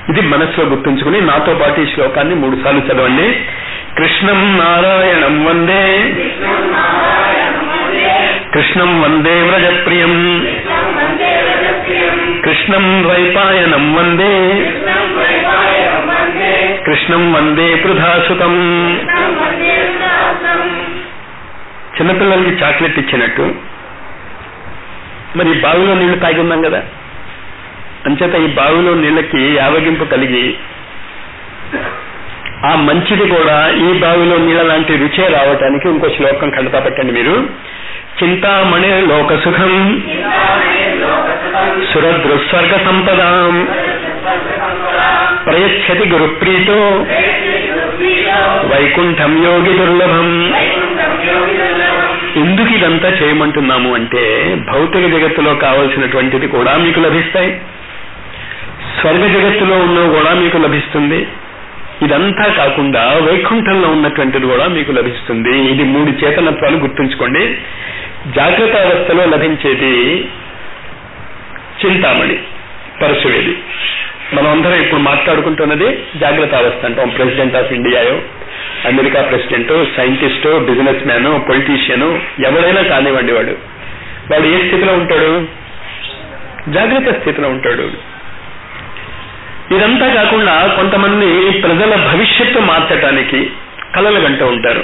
ఇది మనసులో గుర్తుంచుకుని నాతో పాటు ఈ శ్లోకాన్ని మూడు సార్లు చదవండి కృష్ణం నారాయణం వందే కృష్ణం వందే వ్రజప్రియం కృష్ణం ద్వైపాయనం వందే కృష్ణం వందే పృథాసుతం చిన్నపిల్లలకి చాక్లెట్ ఇచ్చినట్టు మరి ఈ బావిలో నీళ్లు తాగి ఉన్నాం కదా అంచేత ఈ బావిలో నీళ్ళకి యావగింపు కలిగి ఆ మంచిది కూడా ఈ బావిలో నీళ్ళ లాంటి రుచే రావటానికి ఇంకో శ్లోకం కడతా పెట్టండి మీరు చింతామణి లోక సుఖం సురదృస్వర్గ సంపదాం ప్రయచ్చతి గురుప్రీతో వైకుంఠం యోగి దుర్లభం ఎందుకు ఇదంతా చేయమంటున్నాము అంటే భౌతిక జగత్తులో కావలసినటువంటిది కూడా మీకు లభిస్తాయి స్వర్గ జగత్తులో ఉన్నవి కూడా మీకు లభిస్తుంది ఇదంతా కాకుండా వైకుంఠంలో ఉన్నటువంటిది కూడా మీకు లభిస్తుంది ఇది మూడు చేతనత్వాలు గుర్తుంచుకోండి జాగ్రత్త అవస్థలో లభించేది చింతామణి పరశువేది మనం అందరం ఇప్పుడు మాట్లాడుకుంటున్నది జాగ్రత్త అవస్థ అంటాం ప్రెసిడెంట్ ఆఫ్ ఇండియాయో America president scientist businessman politician ఎవరైనా కానివ్వండి వాడు వాడు ఏ స్థితిలో ఉంటాడు జాగ్రత్త స్థితిలో ఉంటాడు ఇదంతా కాకుండా కొంతమంది ప్రజల భవిష్యత్తు మార్చటానికి కలలు గంటూ ఉంటారు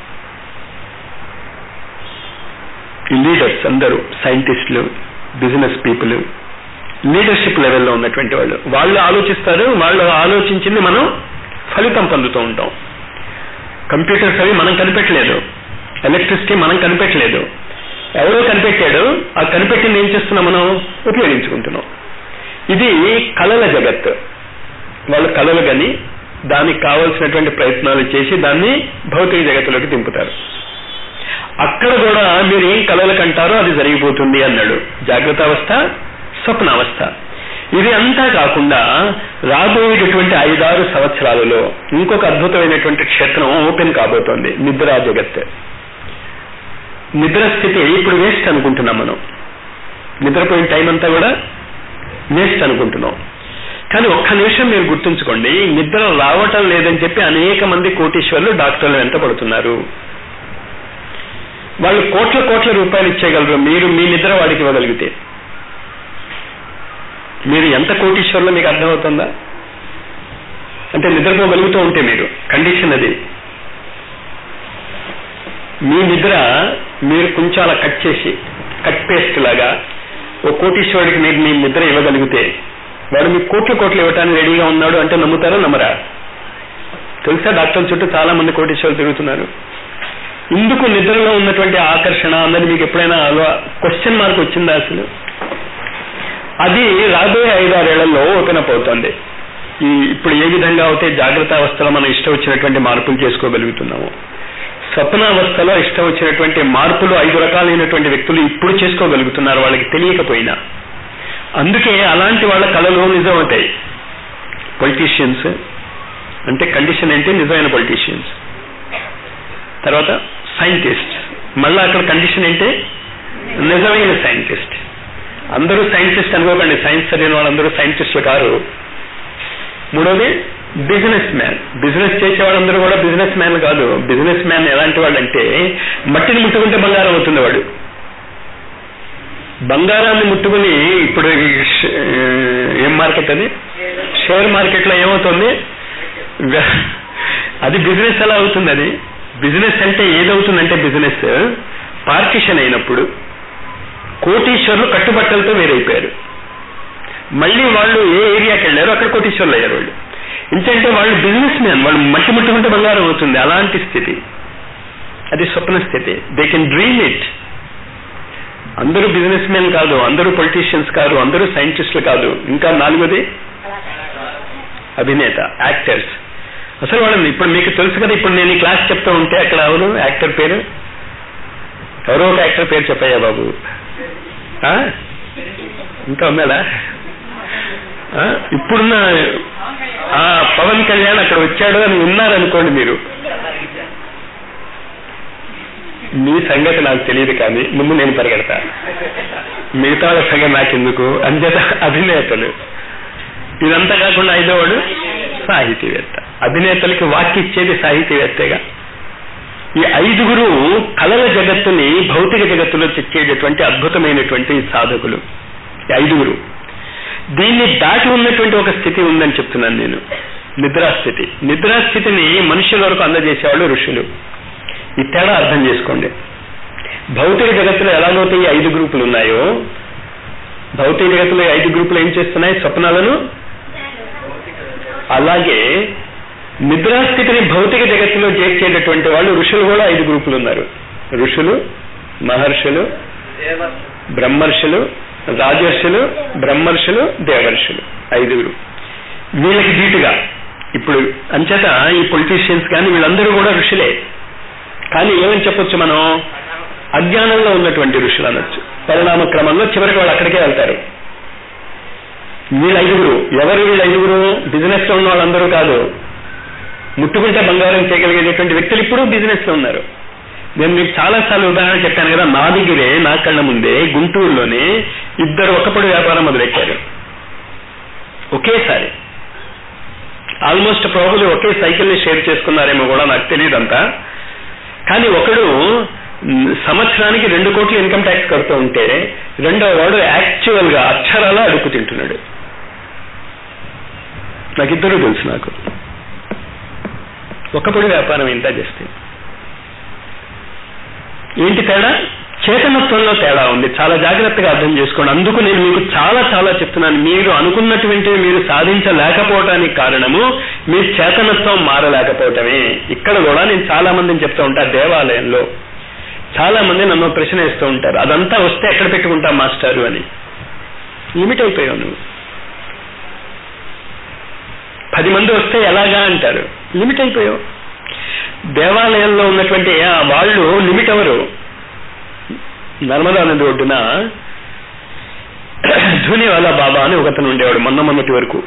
లీడర్స్ అందరూ సైంటిస్టులు బిజినెస్ పీపుల్ లీడర్షిప్ లెవెల్లో ఉన్నటువంటి వాళ్ళు వాళ్ళు ఆలోచిస్తారు వాళ్ళు ఆలోచించింది మనం ఫలితం పొందుతూ ఉంటాం కంప్యూటర్స్ అవి మనం కనిపెట్టలేదు ఎలక్ట్రిసిటీ మనం కనిపెట్టలేదు ఎవరో కనిపెట్టాడు ఆ కనిపెట్టింది ఏం చేస్తున్నాం మనం ఉపయోగించుకుంటున్నాం ఇది కళల జగత్ వాళ్ళు కళలు గని దానికి కావలసినటువంటి ప్రయత్నాలు చేసి దాన్ని భౌతిక జగత్తులోకి దింపుతారు అక్కడ కూడా మీరు ఏం కళలు కంటారో అది జరిగిపోతుంది అన్నాడు జాగ్రత్త అవస్థ స్వప్నావస్థ ఇది అంతా కాకుండా రాబోయేటటువంటి ఐదారు సంవత్సరాలలో ఇంకొక అద్భుతమైనటువంటి క్షేత్రం ఓపెన్ కాబోతోంది నిద్రా జగత్ నిద్ర స్థితి ఇప్పుడు వేస్ట్ అనుకుంటున్నాం మనం నిద్రపోయిన టైం అంతా కూడా వేస్ట్ అనుకుంటున్నాం కానీ ఒక్క నిమిషం మీరు గుర్తుంచుకోండి నిద్ర రావటం లేదని చెప్పి అనేక మంది కోటీశ్వర్లు డాక్టర్లు వెంట పడుతున్నారు వాళ్ళు కోట్ల కోట్ల రూపాయలు ఇచ్చేయగలరు మీరు మీ నిద్ర వాడికి ఇవ్వగలిగితే మీరు ఎంత కోటీశ్వర్లో మీకు అర్థమవుతుందా అంటే నిద్రపోగలుగుతూ ఉంటే మీరు కండిషన్ అది మీ నిద్ర మీరు కొంచెం అలా కట్ చేసి కట్ పేస్ట్ లాగా ఓ కోటీశ్వరుడికి మీరు మీ నిద్ర ఇవ్వగలిగితే వాడు మీకు కోట్ల కోట్లు ఇవ్వటానికి రెడీగా ఉన్నాడు అంటే నమ్ముతారా నమ్మరా తెలుసా డాక్టర్ల చుట్టూ చాలా మంది కోటీశ్వరులు తిరుగుతున్నారు ఇందుకు నిద్రలో ఉన్నటువంటి ఆకర్షణ అన్నది మీకు ఎప్పుడైనా క్వశ్చన్ మార్క్ వచ్చిందా అసలు అది రాబోయే ఐదారేళ్లలో ఓపెన్ అప్ అవుతుంది ఈ ఇప్పుడు ఏ విధంగా అయితే జాగ్రత్త అవస్థలో మనం ఇష్టం వచ్చినటువంటి మార్పులు చేసుకోగలుగుతున్నాము స్వప్నావస్థలో ఇష్టం వచ్చినటువంటి మార్పులు ఐదు రకాలైనటువంటి వ్యక్తులు ఇప్పుడు చేసుకోగలుగుతున్నారు వాళ్ళకి తెలియకపోయినా అందుకే అలాంటి వాళ్ళ కళలు నిజం అవుతాయి పొలిటీషియన్స్ అంటే కండిషన్ ఏంటి నిజమైన పొలిటీషియన్స్ తర్వాత సైంటిస్ట్ మళ్ళీ అక్కడ కండిషన్ ఏంటి నిజమైన సైంటిస్ట్ అందరూ సైంటిస్ట్ అనుకోకండి సైన్స్ చదివిన వాళ్ళందరూ సైంటిస్టులు కారు మూడోది బిజినెస్ మ్యాన్ బిజినెస్ చేసే వాళ్ళందరూ కూడా బిజినెస్ మ్యాన్ కాదు బిజినెస్ మ్యాన్ ఎలాంటి వాడంటే మట్టిని ముట్టుకుంటే బంగారం అవుతుంది వాడు బంగారాన్ని ముట్టుకుని ఇప్పుడు ఏం మార్కెట్ అది షేర్ మార్కెట్లో ఏమవుతుంది అది బిజినెస్ ఎలా అవుతుంది అది బిజినెస్ అంటే ఏదవుతుందంటే బిజినెస్ పార్టిషన్ అయినప్పుడు కోటీశ్వర్లు కట్టుబట్టలతో వేరైపోయారు మళ్ళీ వాళ్ళు ఏ ఏరియాకి వెళ్ళారో అక్కడ కోటీశ్వర్లు అయ్యారు వాళ్ళు ఇంకంటే వాళ్ళు బిజినెస్ మ్యాన్ వాళ్ళు మట్టి ముట్టుకుంటే బంగారం అవుతుంది అలాంటి స్థితి అది స్వప్న స్థితి దే కెన్ డ్రీమ్ ఇట్ అందరూ బిజినెస్ మెన్ కాదు అందరూ పొలిటీషియన్స్ కాదు అందరూ సైంటిస్టులు కాదు ఇంకా నాలుగోది అభినేత యాక్టర్స్ అసలు వాళ్ళని ఇప్పుడు మీకు తెలుసు కదా ఇప్పుడు నేను ఈ క్లాస్ చెప్తూ ఉంటే అక్కడ అవును యాక్టర్ పేరు ఎవరో ఒక యాక్టర్ పేరు చెప్పయ్యా బాబు ఇంకా ఉన్నాడా ఇప్పుడున్న పవన్ కళ్యాణ్ అక్కడ వచ్చాడు అని ఉన్నారనుకోండి మీరు మీ సంగతి నాకు తెలియదు కానీ ముందు నేను పరిగెడతా మిగతా వాళ్ళ సంగతి నాకెందుకు అంచేత అభినేతలు ఇదంతా కాకుండా ఐదోవాడు సాహితీవేత్త అభినేతలకి వాక్య ఇచ్చేది సాహితీవేత్తగా ఈ ఐదుగురు కళల జగత్తుని భౌతిక జగత్తులో తెచ్చేటటువంటి అద్భుతమైనటువంటి సాధకులు ఈ ఐదుగురు దీన్ని దాటి ఉన్నటువంటి ఒక స్థితి ఉందని చెప్తున్నాను నేను నిద్రాస్థితి నిద్రాస్థితిని మనుషుల వరకు అందజేసేవాళ్ళు ఋషులు ఈ తేడా అర్థం చేసుకోండి భౌతిక జగత్తులో ఎలాగైతే ఈ ఐదు గ్రూపులు ఉన్నాయో భౌతిక జగత్తులో ఈ ఐదు గ్రూపులు ఏం చేస్తున్నాయి స్వప్నాలను అలాగే నిద్రాస్థితిని భౌతిక జగత్తులో చేర్చేటటువంటి వాళ్ళు ఋషులు కూడా ఐదు గ్రూపులు ఉన్నారు ఋషులు మహర్షులు బ్రహ్మర్షులు రాజర్షులు బ్రహ్మర్షులు దేవర్షులు ఐదుగురు వీళ్ళకి ధీటుగా ఇప్పుడు అంచేత ఈ పొలిటీషియన్స్ కానీ వీళ్ళందరూ కూడా ఋషులే కానీ ఏమని చెప్పొచ్చు మనం అజ్ఞానంలో ఉన్నటువంటి ఋషులు అనొచ్చు పరిణామ క్రమంలో చివరికి వాళ్ళు అక్కడికే వెళ్తారు వీళ్ళ ఐదుగురు ఎవరు వీళ్ళ ఐదుగురు బిజినెస్ లో ఉన్న వాళ్ళందరూ కాదు ముట్టుకుంటే బంగారం చేయగలిగేటటువంటి వ్యక్తులు ఇప్పుడు బిజినెస్ లో ఉన్నారు నేను మీకు చాలా సార్లు ఉదాహరణ చెప్పాను కదా నా దగ్గరే నా కళ్ళ ముందే గుంటూరులోనే ఇద్దరు ఒకప్పుడు వ్యాపారం మొదలెట్టారు ఒకేసారి ఆల్మోస్ట్ ప్రాబుల్ ఒకే సైకిల్ని షేర్ చేసుకున్నారేమో కూడా నాకు తెలియదంతా కానీ ఒకడు మ్, సంవత్సరానికి రెండు కోట్లు ఇన్కమ్ ట్యాక్స్ కడుతూ ఉంటే రెండో వాడు యాక్చువల్ గా అక్షరాలా అడుగు తింటున్నాడు నాకు ఇద్దరు తెలుసు నాకు ఒకప్పుడు వ్యాపారం ఇంత చేస్తే ఏంటి తేడా చేతనత్వంలో తేడా ఉంది చాలా జాగ్రత్తగా అర్థం చేసుకోండి అందుకు నేను మీకు చాలా చాలా చెప్తున్నాను మీరు అనుకున్నటువంటి మీరు సాధించలేకపోవటానికి కారణము మీ చేతనత్వం మారలేకపోవటమే ఇక్కడ కూడా నేను చాలా మందిని చెప్తూ ఉంటా దేవాలయంలో చాలా మంది నన్ను ప్రశ్న వేస్తూ ఉంటారు అదంతా వస్తే ఎక్కడ పెట్టుకుంటా మాస్టారు అని లిమిట్ అయిపోయావు నువ్వు పది మంది వస్తే ఎలాగా అంటారు లిమిట్ అయిపోయావు దేవాలయంలో ఉన్నటువంటి ఆ వాళ్ళు లిమిట్ ఎవరు నర్మదా నది ఒడ్డున ధూనివాలా బాబా అని ఒకతను ఉండేవాడు మొన్న మొన్నటి వరకు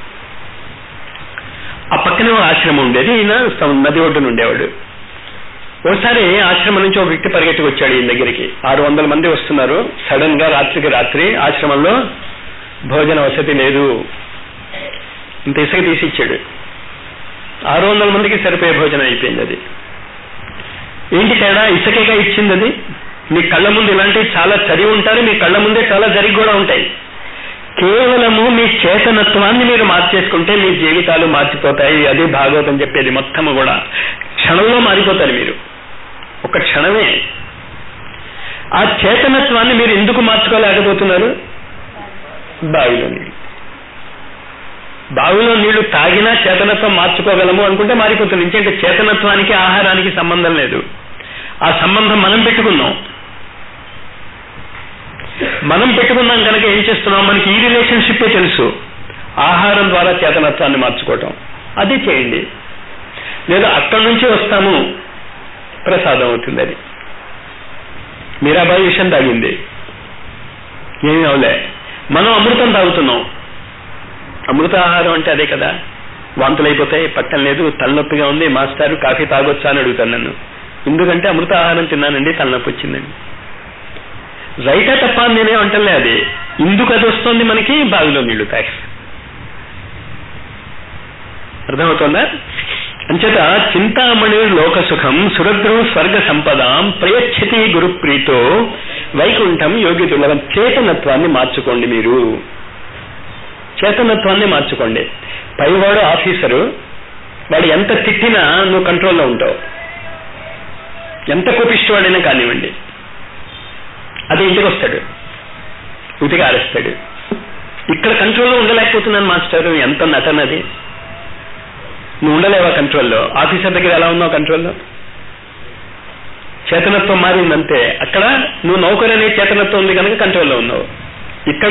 ఆ పక్కనే ఒక ఆశ్రమం ఉండేది ఈయన స- నది ఒడ్డున ఉండేవాడు ఒకసారి ఆశ్రమం నుంచి ఒక వ్యక్తి పరిగెట్టుకు వచ్చాడు ఈయన దగ్గరికి ఆరు వందల మంది వస్తున్నారు సడన్ గా రాత్రికి రాత్రి ఆశ్రమంలో భోజన వసతి లేదు ఇంత ఇసుక తీసి ఇచ్చాడు ఆరు వందల మందికి సరిపోయే భోజనం అయిపోయింది అది ఏంటి తేడా ఇసుకేగా ఇచ్చింది అది మీ కళ్ళ ముందు ఇలాంటివి చాలా చదివి ఉంటారు మీ కళ్ళ ముందే చాలా జరిగి కూడా ఉంటాయి కేవలము మీ చేతనత్వాన్ని మీరు మార్చేసుకుంటే మీ జీవితాలు మార్చిపోతాయి అది భాగవతం చెప్పేది మొత్తము కూడా క్షణంలో మారిపోతారు మీరు ఒక క్షణమే ఆ చేతనత్వాన్ని మీరు ఎందుకు మార్చుకోలేకపోతున్నారు బావిలో నీళ్ళు బావిలో నీళ్లు తాగినా చేతనత్వం మార్చుకోగలము అనుకుంటే మారిపోతుంది ఎందుకంటే చేతనత్వానికి ఆహారానికి సంబంధం లేదు ఆ సంబంధం మనం పెట్టుకున్నాం మనం పెట్టుకున్నాం కనుక ఏం చేస్తున్నాం మనకి ఈ రిలేషన్షిప్పే తెలుసు ఆహారం ద్వారా చేతనత్వాన్ని మార్చుకోవటం అది చేయండి లేదా అక్కడి నుంచి వస్తాము ప్రసాదం అవుతుంది అది మీరాబాయి విషయం తాగింది ఏమీ అవలే మనం అమృతం తాగుతున్నాం అమృత ఆహారం అంటే అదే కదా వాంతులు అయిపోతాయి పట్టం లేదు తలనొప్పిగా ఉంది మాస్టారు కాఫీ తాగొచ్చా అని అడుగుతాను నన్ను ఎందుకంటే అమృత ఆహారం తిన్నానండి తలనొప్పి వచ్చిందండి రైటా తప్ప అని నేనే అంటలే అది ఎందుకు అది వస్తుంది మనకి బావిలో నీళ్లు తాగి అర్థమవుతుందా అంచేత చింతామణి లోక సుఖం సురద్రు స్వర్గ సంపదాం ప్రయచ్చతి గురుప్రీతో వైకుంఠం యోగి దుర్లభం చేతనత్వాన్ని మార్చుకోండి మీరు చేతనత్వాన్ని మార్చుకోండి పైవాడు ఆఫీసరు వాడు ఎంత తిట్టినా నువ్వు కంట్రోల్లో ఉంటావు ఎంత కోపిష్టవాడైనా కానివ్వండి అది ఇంటికి వస్తాడు ఉతిగా ఆరేస్తాడు ఇక్కడ కంట్రోల్లో ఉండలేకపోతున్నాను మాస్టర్ ఎంత నటనది నువ్వు ఉండలేవా కంట్రోల్లో ఆఫీసర్ దగ్గర ఎలా ఉన్నావు కంట్రోల్లో చేతనత్వం మారిందంతే అక్కడ నువ్వు నౌకరు అనే చేతనత్వం ఉంది కనుక కంట్రోల్లో ఉన్నావు ఇక్కడ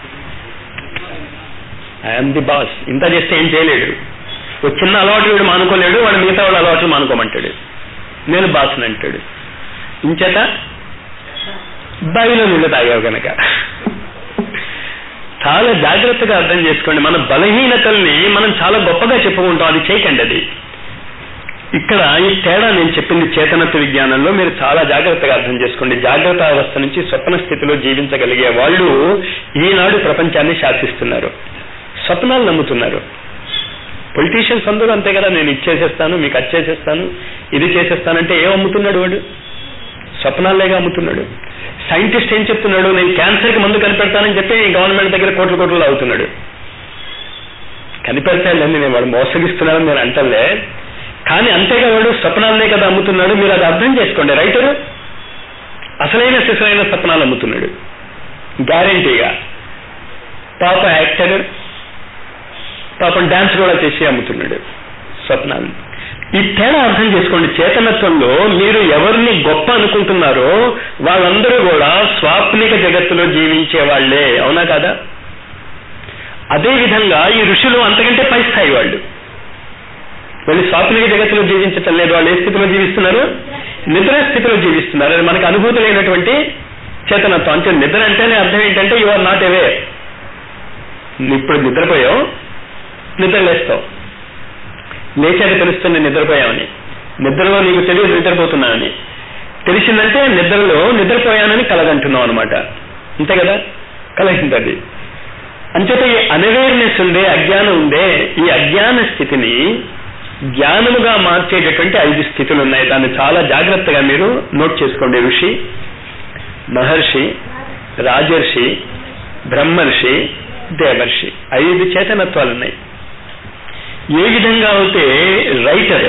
ఐఎమ్ ది బాస్ ఇంత చేస్తే ఏం చేయలేడు ఒక చిన్న అలవాటు వీడు మానుకోలేడు వాడు మిగతా వాడు అలవాట్లు మానుకోమంటాడు నేను బాస్ని అంటాడు ఇంచేత బావిలో నీళ్ళు తాగావు కనుక చాలా జాగ్రత్తగా అర్థం చేసుకోండి మన బలహీనతల్ని మనం చాలా గొప్పగా చెప్పుకుంటాం అది చేయకండి అది ఇక్కడ ఈ తేడా నేను చెప్పింది చేతనత్వ విజ్ఞానంలో మీరు చాలా జాగ్రత్తగా అర్థం చేసుకోండి జాగ్రత్త అవస్థ నుంచి స్వప్న స్థితిలో జీవించగలిగే వాళ్ళు ఈనాడు ప్రపంచాన్ని శాసిస్తున్నారు స్వప్నాలు నమ్ముతున్నారు పొలిటీషియన్స్ అందరూ అంతే కదా నేను ఇచ్చేసేస్తాను మీకు అచ్చేసేస్తాను ఇది చేసేస్తానంటే ఏం అమ్ముతున్నాడు వాడు స్వప్నాలేగా అమ్ముతున్నాడు సైంటిస్ట్ ఏం చెప్తున్నాడు నేను క్యాన్సర్కి మందు కనిపెడతానని చెప్పి గవర్నమెంట్ దగ్గర కోట్ల కోట్లు అవుతున్నాడు కనిపెడతాడండి నేను వాడు మోసగిస్తున్నాడని నేను అంటలే కానీ అంతేగా వాడు స్వప్నాలనే కదా అమ్ముతున్నాడు మీరు అది అర్థం చేసుకోండి రైటరు అసలైన శిశులైన స్వప్నాలు అమ్ముతున్నాడు గ్యారంటీగా పాప యాక్టర్ పాపం డాన్స్ కూడా చేసి అమ్ముతున్నాడు స్వప్నాలు ఈ తేడా అర్థం చేసుకోండి చేతనత్వంలో మీరు ఎవరిని గొప్ప అనుకుంటున్నారో వాళ్ళందరూ కూడా స్వాప్నిక జగత్తులో జీవించే వాళ్లే అవునా కాదా అదే విధంగా ఈ ఋషులు అంతకంటే పై స్థాయి వాళ్ళు వాళ్ళు స్వాప్నిక జగత్తులో జీవించటం లేదు వాళ్ళు ఏ స్థితిలో జీవిస్తున్నారు నిద్ర స్థితిలో జీవిస్తున్నారు అది మనకు అనుభూతి లేనటువంటి చేతనత్వం అంటే నిద్ర అంటేనే అర్థం ఏంటంటే యు ఆర్ నాట్ అవే ఇప్పుడు నిద్రపోయావు నిద్ర లేస్తావు లేచాక తెలుస్తుంది నిద్రపోయామని నిద్రలో నీకు తెలియదు నిద్రపోతున్నానని తెలిసిందంటే నిద్రలో నిద్రపోయానని కలగంటున్నావు అనమాట అంతే కదా కలగింది అది అంచేత ఈ అన్అవేర్నెస్ ఉందే అజ్ఞానం ఉందే ఈ అజ్ఞాన స్థితిని జ్ఞానముగా మార్చేటటువంటి ఐదు స్థితులు ఉన్నాయి దాన్ని చాలా జాగ్రత్తగా మీరు నోట్ చేసుకోండి ఋషి మహర్షి రాజర్షి బ్రహ్మర్షి దేవర్షి ఐదు చేతనత్వాలు ఉన్నాయి ఏ విధంగా అయితే రైటర్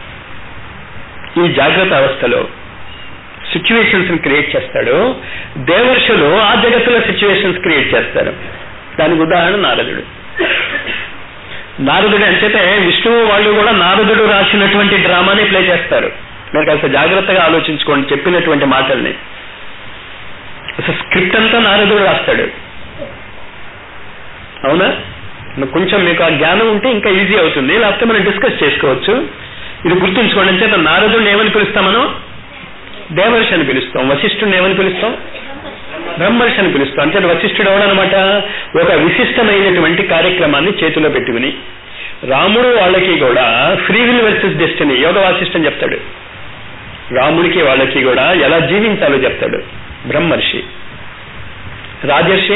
ఈ జాగ్రత్త అవస్థలో సిచ్యువేషన్స్ క్రియేట్ చేస్తాడు దేవర్షులు ఆ జగత్తులో సిచ్యువేషన్స్ క్రియేట్ చేస్తారు దానికి ఉదాహరణ నారదుడు నారదుడు అంచేతే విష్ణువు వాళ్ళు కూడా నారదుడు రాసినటువంటి డ్రామాని ప్లే చేస్తారు మీరు కాస్త జాగ్రత్తగా ఆలోచించుకోండి చెప్పినటువంటి మాటల్ని అసలు స్క్రిప్ట్ అంతా నారదుడు రాస్తాడు అవునా కొంచెం మీకు ఆ జ్ఞానం ఉంటే ఇంకా ఈజీ అవుతుంది లేకపోతే మనం డిస్కస్ చేసుకోవచ్చు ఇది గుర్తుంచుకోండి అంటే నారదుడిని ఏమని పిలుస్తాం మనం దేవర్షి అని పిలుస్తాం వశిష్ఠుడిని ఏమని పిలుస్తాం బ్రహ్మర్షి అని పిలుస్తాం అంటే వశిష్ఠుడు ఎవడనమాట ఒక విశిష్టమైనటువంటి కార్యక్రమాన్ని చేతిలో పెట్టుకుని రాముడు వాళ్ళకి కూడా free will versus destiny Yoga Vasishtam చెప్తాడు రాముడికి వాళ్ళకి కూడా ఎలా జీవించాలో చెప్తాడు బ్రహ్మర్షి రాజర్షి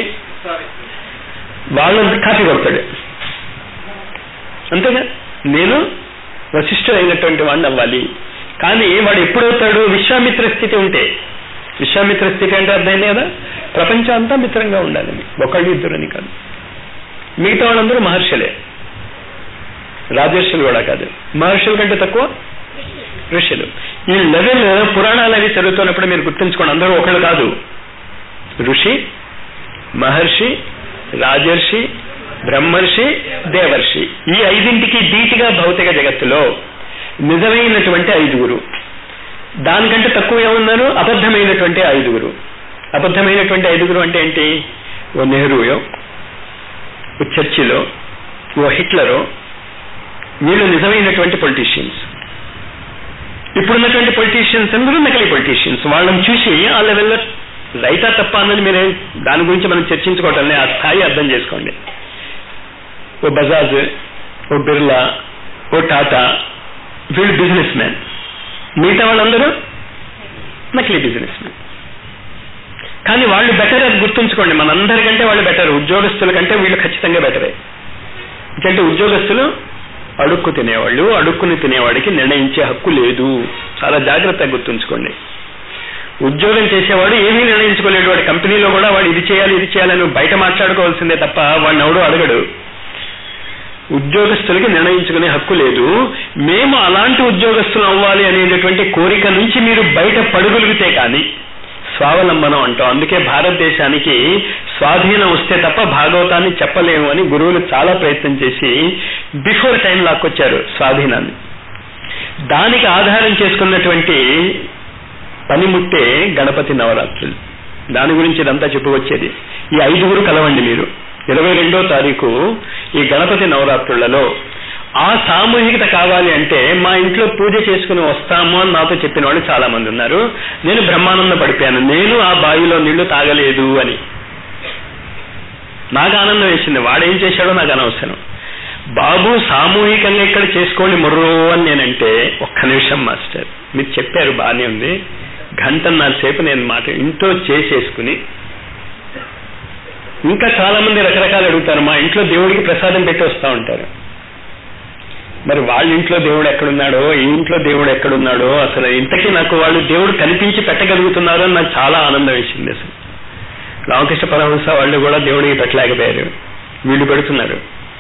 వాళ్ళని కాపీ కొడతాడు అంతేగా నేను వశిష్ఠుడు అయినటువంటి వాడిని అవ్వాలి కానీ వాడు ఎప్పుడవుతాడు విశ్వామిత్ర స్థితి ఉంటే విశ్వామిత్ర స్థితి అంటే అర్థమైంది కదా ప్రపంచం అంతా మిత్రంగా ఉండాలని ఒకళ్ళు ఇద్దరని కాదు మిగతా వాళ్ళందరూ మహర్షులే రాజర్షులు కూడా కాదు మహర్షుల కంటే తక్కువ ఋషులు ఈ లెవెల్ పురాణాలు అవి చదువుతున్నప్పుడు మీరు గుర్తుంచుకోండి అందరూ ఒకళ్ళు కాదు ఋషి మహర్షి రాజర్షి బ్రహ్మర్షి దేవర్షి ఈ ఐదింటికి ధీటిగా భౌతిక జగత్తులో నిజమైనటువంటి ఐదుగురు దానికంటే తక్కువ ఏమన్నారు అబద్ధమైనటువంటి ఐదుగురు అబద్ధమైనటువంటి ఐదుగురు అంటే ఏంటి ఓ నెహ్రూయో ఓ చర్చిలో ఓ హిట్లరో వీళ్ళు నిజమైనటువంటి పొలిటీషియన్స్ ఇప్పుడున్నటువంటి పొలిటీషియన్స్ అందరూ నకిలీ పొలిటీషియన్స్ వాళ్ళని చూసి ఆ లెవెల్లో రైటా తప్ప అన్నది మీరే దాని గురించి మనం చర్చించుకోవటం ఆ స్థాయి అర్థం చేసుకోండి ఓ బజాజ్ ఓ బిర్లా ఓ టాటా వీళ్ళు బిజినెస్ మ్యాన్ మిగతా వాళ్ళందరూ నకిలీ బిజినెస్ మ్యాన్ కానీ వాళ్ళు బెటర్ అది గుర్తుంచుకోండి మనందరికంటే వాళ్ళు బెటర్ ఉద్యోగస్తుల కంటే వీళ్ళు ఖచ్చితంగా బెటరే ఎందుకంటే ఉద్యోగస్తులు అడుక్కు తినేవాళ్ళు అడుక్కుని తినేవాడికి నిర్ణయించే హక్కు లేదు చాలా జాగ్రత్తగా గుర్తుంచుకోండి ఉద్యోగం చేసేవాడు ఏమీ నిర్ణయించుకోలేడు వాడి కంపెనీలో కూడా వాడు ఇది చేయాలి ఇది చేయాలని బయట మాట్లాడుకోవాల్సిందే తప్ప వాడిని ఎవడో అడగడు ఉద్యోగస్తులకి నిర్ణయించుకునే హక్కు లేదు మేము అలాంటి ఉద్యోగస్తులు అవ్వాలి అనేటటువంటి కోరిక నుంచి మీరు బయట పడుగలిగితే కానీ స్వావలంబనం అంటాం అందుకే భారతదేశానికి స్వాధీనం వస్తే తప్ప భాగవతాన్ని చెప్పలేము అని గురువులు చాలా ప్రయత్నం చేసి బిఫోర్ టైం లాక్కొచ్చారు స్వాధీనాన్ని దానికి ఆధారం చేసుకున్నటువంటి పనిముట్టే గణపతి నవరాత్రులు దాని గురించి ఇదంతా చెప్పుకొచ్చేది ఈ ఐదుగురు కలవండి మీరు ఇరవై రెండో తారీఖు ఈ గణపతి నవరాత్రులలో ఆ సామూహికత కావాలి అంటే మా ఇంట్లో పూజ చేసుకుని వస్తాము అని నాతో చెప్పిన వాళ్ళు చాలా మంది ఉన్నారు నేను బ్రహ్మానంద పడిపోయాను నేను ఆ బావిలో నీళ్లు తాగలేదు అని నాకు ఆనందం వేసింది వాడేం చేశాడో నాకు అనవసరం బాబు సామూహికంగా ఇక్కడ చేసుకోండి మొర్రో అని నేనంటే ఒక్క నిమిషం మాస్టర్ మీరు చెప్పారు బాగానే ఉంది గంటన్నర సేపు నేను మాట ఇంట్లో చేసేసుకుని ఇంకా చాలా మంది రకరకాలు అడుగుతారు మా ఇంట్లో దేవుడికి ప్రసాదం పెట్టి వస్తూ ఉంటారు మరి వాళ్ళ ఇంట్లో దేవుడు ఎక్కడున్నాడో ఈ ఇంట్లో దేవుడు ఎక్కడున్నాడో అసలు ఇంతకీ నాకు వాళ్ళు దేవుడు కనిపించి పెట్టగలుగుతున్నారో అని నాకు చాలా ఆనందం వేసింది అసలు రామకృష్ణ పరమహంస వాళ్ళు కూడా దేవుడికి పెట్టలేకపోయారు వీళ్ళు పెడుతున్నారు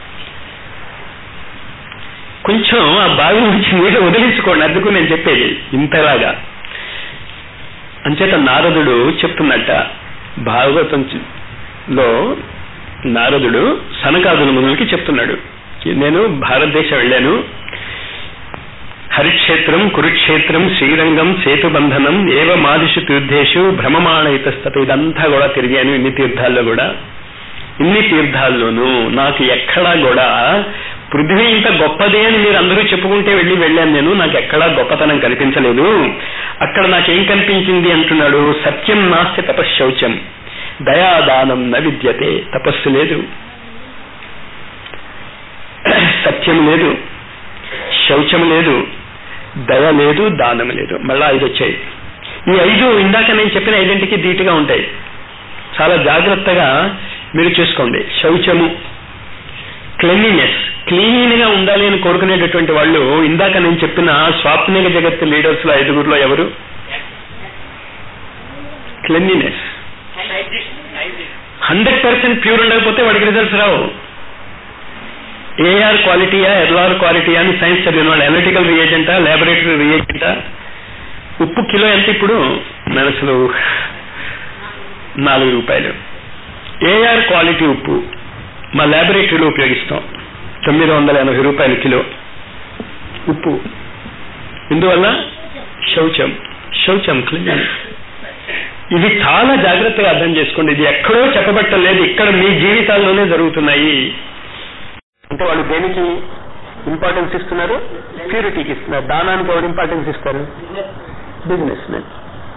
కొంచెం ఆ బావి నుంచి నీళ్ళు వదిలించుకోండి అందుకు నేను చెప్పేది ఇంతలాగా అంచేత నారదుడు చెప్తున్నట్ట భాగవతం లో నారదుడు సనకాదుల మునులకి చెప్తున్నాడు నేను భారతదేశం వెళ్ళాను హరిక్షేత్రం కురుక్షేత్రం శ్రీరంగం సేతుబంధనం ఏవ మాదిషు తీర్థేషు భ్రమమాణ ఇతస్తత ఇదంతా కూడా తిరిగాను ఇన్ని తీర్థాల్లో కూడా ఇన్ని తీర్థాల్లోనూ నాకు ఎక్కడా కూడా పృథ్వీ ఇంత గొప్పదే అని మీరు అందరూ చెప్పుకుంటే వెళ్ళి వెళ్ళాను నేను నాకు ఎక్కడా గొప్పతనం కనిపించలేదు అక్కడ నాకేం కనిపించింది అంటున్నాడు సత్యం నాస్తి తపశ్శౌచం దయాదానం న విద్యతే తపస్సు లేదు సత్యం లేదు శౌచం లేదు దయ లేదు దానం లేదు మళ్ళా ఐదు వచ్చాయి ఈ ఐదు ఇందాక నేను చెప్పిన ఐడెంటిటీ ధీటుగా ఉంటాయి చాలా జాగ్రత్తగా మీరు చూసుకోండి శౌచము క్లెన్లీనెస్ క్లీన్ గా ఉండాలి అని కోరుకునేటటువంటి వాళ్ళు ఇందాక నేను చెప్పిన స్వాప్నిక జగత్ లీడర్స్ లో ఐదుగురులో ఎవరు క్లెన్లీనెస్ హండ్రెడ్ పర్సెంట్ ప్యూర్ ఉండకపోతే వాడికి రిజల్ట్స్ రావు ఏఆర్ క్వాలిటీయా ఎల్ఆర్ క్వాలిటీయా అని సైన్స్ చదివిన వాళ్ళు అనలిటికల్ రియేజెంటా ల్యాబొరేటరీ రియేజెంటా ఉప్పు కిలో ఎంత ఇప్పుడు నేను అసలు నాలుగు రూపాయలు ఏఆర్ క్వాలిటీ ఉప్పు మా ల్యాబొరేటరీలో ఉపయోగిస్తాం తొమ్మిది వందల ఎనభై రూపాయలు కిలో ఉప్పు ఇందువల్ల శౌచం శౌచం క్లీన్ ఇది చాలా జాగ్రత్తగా అర్థం చేసుకోండి ఇది ఎక్కడో చెప్పబట్టలేదు ఇక్కడ మీ జీవితాల్లోనే జరుగుతున్నాయి అంటే వాళ్ళు దేనికి ఇంపార్టెన్స్ ఇస్తున్నారు ప్యూరిటీకి ఇస్తున్నారు దానానికి ఎవరు ఇంపార్టెన్స్ ఇస్తారు బిజినెస్ మెన్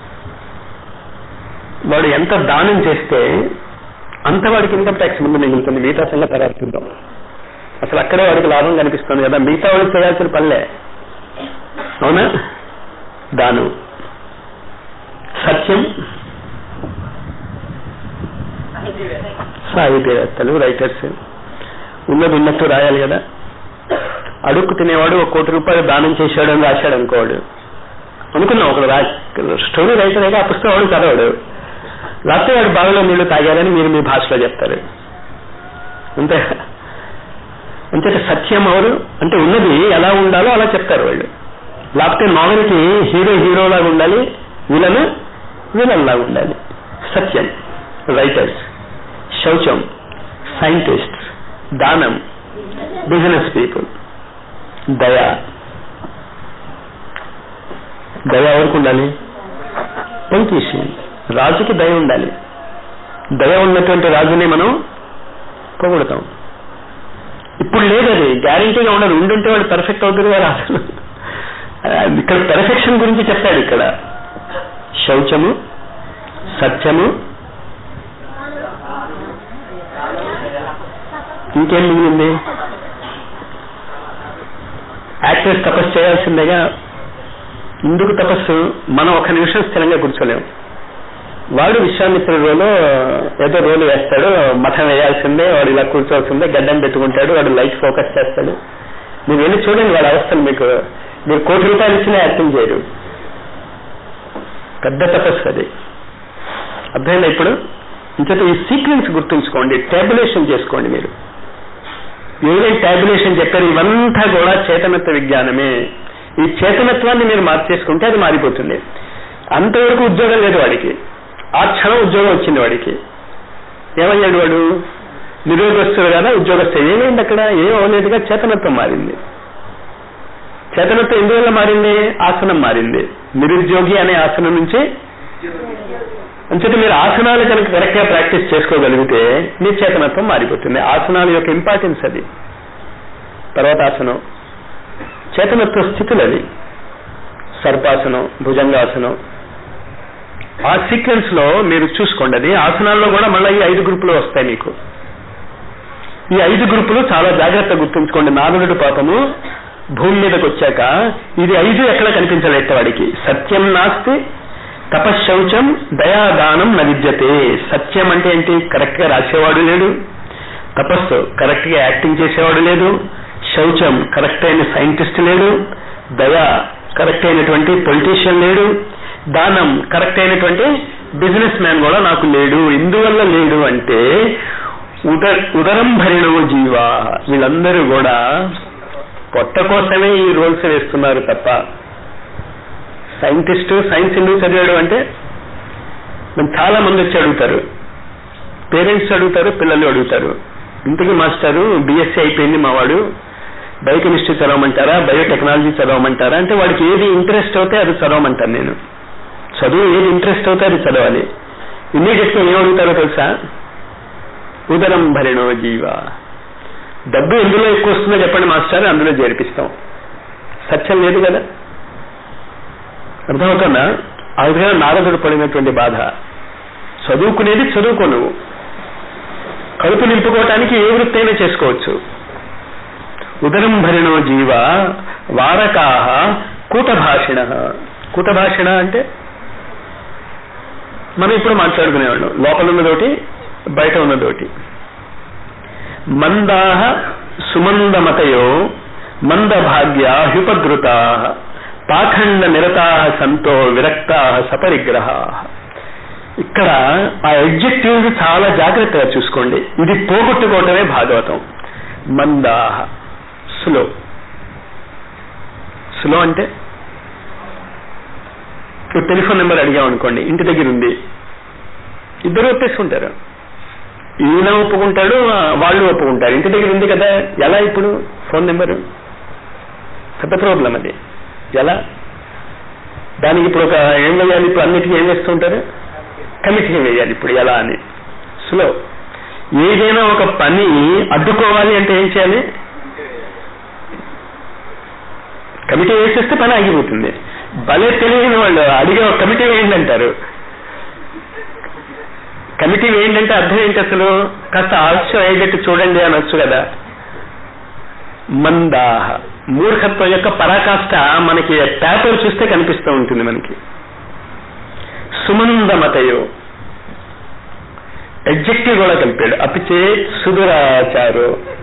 వాడు ఎంత దానం చేస్తే అంత వాడికి ఇన్కమ్ ట్యాక్స్ ముందు మిగులుతుంది మిగతా సంగతి తర్వాత చూద్దాం అసలు అక్కడే వాడికి లాభం కనిపిస్తుంది కదా మిగతా వాడికి చేయాల్సిన పనిలే అవునా దానం సత్యం సాహితీవేత్తలు రైటర్స్ ఉన్నది ఉన్నట్టు రాయాలి కదా అడుక్కు తినేవాడు ఒక కోటి రూపాయలు దానం చేశాడు అని రాశాడు అనుకోవాడు అనుకున్నాం ఒకడు రా స్టోరీ రైటర్ అయితే ఆ పుస్తకం వాడు చదవడు రాస్తే వాడు బావిలో నీళ్లు తాగారని మీరు మీ భాషలో చెప్తారు అంతే అంతే సత్యం ఎవరు అంటే ఉన్నది ఎలా ఉండాలో అలా చెప్తారు వాళ్ళు లేకపోతే నావెల్కి హీరో హీరోలాగా ఉండాలి విలన్ విలన్ లాగా ఉండాలి సత్యం రైటర్స్ శౌచం సైంటిస్ట్స్ దానం బిజినెస్ పీపుల్ దయ దయ ఎవరికి ఉండాలి పొలిటీషియన్ రాజుకి దయ ఉండాలి దయ ఉన్నటువంటి రాజుని మనం పొగుడతాం ఇప్పుడు లేదు అది గ్యారంటీగా ఉండదు ఉండుంటే వాడు పర్ఫెక్ట్ అవుతుంది రాజు ఇక్కడ పెర్ఫెక్షన్ గురించి చెప్తాడు ఇక్కడ శౌచము సత్యము ఇంకేం మిగిలింది యాక్టర్స్ తపస్సు చేయాల్సిందేగా ఎందుకు తపస్సు మనం ఒక నిమిషం స్థిరంగా కూర్చోలేము వాడు విశ్వామిత్ర రోలో ఏదో రోలు వేస్తాడు మఠం వేయాల్సిందే వాడు ఇలా కూర్చోవాల్సిందే గడ్డం పెట్టుకుంటాడు వాడు లైట్ ఫోకస్ చేస్తాడు మీరు వెళ్ళి చూడండి వాడి అవస్థలు మీకు మీరు కోటి రూపాయలు ఇచ్చినా యాక్టింగ్ చేయరు పెద్ద తపస్సు అది అర్థమైందా ఇప్పుడు ఇంకైతే ఈ సీక్వెన్స్ గుర్తుంచుకోండి ట్యాబులేషన్ చేసుకోండి మీరు ఏదైతే ట్యాబులేషన్ చెప్పారు ఇవంతా కూడా చేతనత్వ విజ్ఞానమే ఈ చేతనత్వాన్ని మీరు మార్చేసుకుంటే అది మారిపోతుంది అంతవరకు ఉద్యోగం లేదు వాడికి ఆ క్షణం ఉద్యోగం వచ్చింది వాడికి ఏమయ్యాడు వాడు నిరోధస్తుడు కదా ఉద్యోగస్తు ఏమైంది అక్కడ ఏం అవ్వలేదుగా చేతనత్వం మారింది చేతనత్వం ఎందువల్ల మారింది ఆసనం మారింది నిరుద్యోగి అనే ఆసనం నుంచి అంచేత మీరు ఆసనాలు కనుక కరెక్ట్ గా ప్రాక్టీస్ చేసుకోగలిగితే మీ చేతనత్వం మారిపోతుంది ఆసనాల యొక్క ఇంపార్టెన్స్ అది తర్వాత ఆసనం చేతనత్వ స్థితులు అది సర్పాసనం భుజంగాసనం ఆ సీక్వెన్స్ లో మీరు చూసుకోండి అది ఆసనాల్లో కూడా మళ్ళీ ఈ ఐదు గ్రూపులు వస్తాయి మీకు ఈ ఐదు గ్రూపులు చాలా జాగ్రత్త గుర్తుంచుకోండి నాలుగుడు పాపము భూమి మీదకి వచ్చాక ఇది ఐదు ఎక్కడ కనిపించలేదు వాడికి సత్యం నాస్తి తపశౌచం దయాదానం న విద్యతే సత్యం అంటే ఏంటి కరెక్ట్ గా రాసేవాడు లేడు తపస్సు కరెక్ట్ గా యాక్టింగ్ చేసేవాడు లేదు శౌచం కరెక్ట్ అయిన సైంటిస్ట్ లేడు దయ కరెక్ట్ అయినటువంటి పొలిటీషియన్ లేడు దానం కరెక్ట్ అయినటువంటి బిజినెస్ మ్యాన్ కూడా నాకు లేడు ఎందువల్ల లేడు అంటే ఉద ఉదరం భరిణవ జీవ వీళ్ళందరూ కూడా పొట్ట కోసమే ఈ రోల్స్ వేస్తున్నారు తప్ప సైంటిస్ట్ సైన్స్ ఎందుకు చదివాడు అంటే మనం చాలా మంది వచ్చి అడుగుతారు పేరెంట్స్ అడుగుతారు పిల్లలు అడుగుతారు ఇంతకీ మాస్టారు బీఎస్సీ అయిపోయింది మా వాడు బయోకెమిస్ట్రీ చదవమంటారా బయోటెక్నాలజీ చదవమంటారా అంటే వాడికి ఏది ఇంట్రెస్ట్ అవుతే అది చదవమంటాను నేను చదువు ఏది ఇంట్రెస్ట్ అవుతే అది చదవాలి ఇమ్మీడియట్ గా ఏం అడుగుతారో తెలుసా ఉదరం భరిణో జీవ డబ్బు ఎందులో ఎక్కువ వస్తుందో చెప్పండి మాస్టర్ అందులో చేర్పిస్తాం సత్యం లేదు కదా అర్థమవుతుందా ఆ విధంగా నారదుడు పడినటువంటి బాధ చదువుకునేది చదువుకో నువ్వు కడుపు నింపుకోవటానికి ఏ వృత్తి అయినా చేసుకోవచ్చు ఉదరం భరిణో జీవ వారకాహ కూటభాషిణ కూటభాషిణ అంటే మనం ఇప్పుడు మాట్లాడుకునేవాళ్ళం లోపల ఉన్నదోటి బయట ఉన్నదోటి మందాహ సుమందమతయో మందభాగ్య హ్యుపద్రుతా పాఖండ నిరతా సంతో విరక్తా సపరిగ్రహ ఇక్కడ ఆ ఎడ్జెక్టివ్ చాలా జాగ్రత్తగా చూసుకోండి ఇది పోగొట్టుకోవటమే భాగవతం మందాహ స్లో స్లో అంటే ఇప్పుడు టెలిఫోన్ నెంబర్ అడిగాం అనుకోండి ఇంటి దగ్గర ఉంది ఇద్దరు ఒప్పేసుకుంటారు ఈయన ఒప్పుకుంటాడు వాళ్ళు ఒప్పుకుంటారు ఇంటి దగ్గర ఉంది కదా ఎలా ఇప్పుడు ఫోన్ నెంబరు పెద్ద ప్రాబ్లం అది ఎలా దానికి ఇప్పుడు ఒక ఏం వేయాలి ఇప్పుడు అన్నిటికీ ఏం వేస్తూ ఉంటారు కమిటీ వేయాలి ఇప్పుడు ఎలా అని స్లో ఏదైనా ఒక పని అడ్డుకోవాలి అంటే ఏం చేయాలి కమిటీ వేసేస్తే పని ఆగిపోతుంది భలే తెలియని వాళ్ళు అడిగే ఒక కమిటీ వేయండి అంటారు కమిటీ వేయండి అర్థం ఏంటి అసలు కాస్త ఆలస్యం అయ్యేటట్టు చూడండి అనొచ్చు కదా మందాహ మూర్ఖత్వం యొక్క పరాకాష్ట మనకి పేపర్ చూస్తే కనిపిస్తూ ఉంటుంది మనకి సుమందమతయో ఎగ్జెక్టివ్ కూడా కలిపాడు అపిచే సుదురాచారు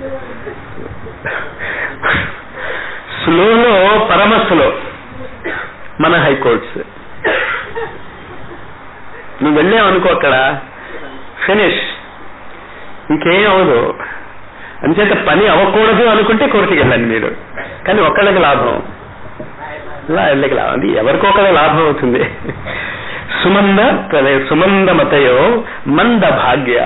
స్లోలో పరమ స్లో మన హైకోర్ట్స్ నువ్వు వెళ్ళావనుకో అక్కడ ఫినిష్ ఇంకేం అవదు అంచేత పని అవ్వకూడదు అనుకుంటే కోర్టుకి వెళ్ళండి మీరు కానీ ఒక్కళ్ళకి లాభం వెళ్ళకి లాభం అది ఎవరికో ఒకళ్ళ లాభం అవుతుంది సుమంద సుమంద మతయో మంద భాగ్య